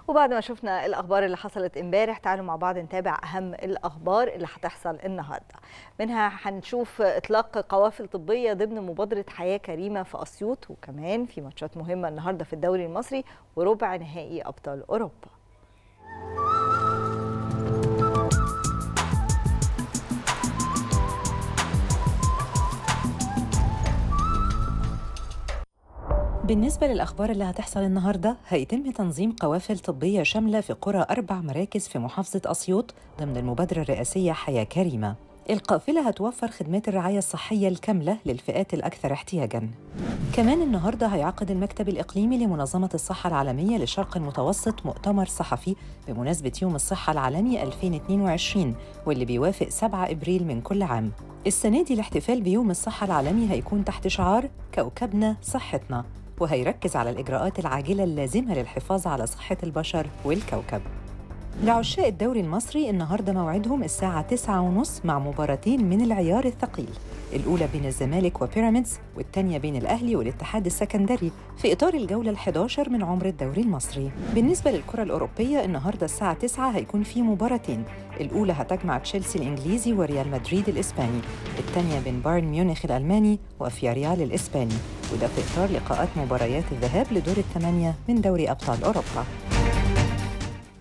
وبعد ما شفنا الاخبار اللي حصلت امبارح تعالوا مع بعض نتابع اهم الاخبار اللي هتحصل النهارده منها هنشوف اطلاق قوافل طبيه ضمن مبادره حياه كريمه في اسيوط وكمان في ماتشات مهمه النهارده في الدوري المصري وربع نهائي ابطال اوروبا بالنسبة للأخبار اللي هتحصل النهاردة هيتم تنظيم قوافل طبية شاملة في قرى أربع مراكز في محافظة أسيوط ضمن المبادرة الرئاسية حياة كريمة القافلة هتوفر خدمات الرعاية الصحية الكاملة للفئات الأكثر احتياجاً كمان النهاردة هيعقد المكتب الإقليمي لمنظمة الصحة العالمية للشرق المتوسط مؤتمر صحفي بمناسبة يوم الصحة العالمي 2022 واللي بيوافق 7 إبريل من كل عام السنة دي الاحتفال بيوم الصحة العالمي هيكون تحت شعار كوكبنا صحتنا وهيركز على الإجراءات العاجلة اللازمة للحفاظ على صحة البشر والكوكب لعشاق الدوري المصري النهاردة موعدهم الساعة 9:30 مع مباراتين من العيار الثقيل الأولى بين الزمالك وبيراميدز والثانية بين الأهلي والاتحاد السكندري في إطار الجولة ال11 من عمر الدوري المصري بالنسبة للكرة الأوروبية النهاردة الساعة 9 هيكون في مباراتين الأولى هتجمع تشيلسي الإنجليزي وريال مدريد الإسباني الثانية بين بايرن ميونخ الألماني وفياريال الإسباني وده في إطار لقاءات مباريات الذهاب لدور الثمانية من دوري أبطال أوروبا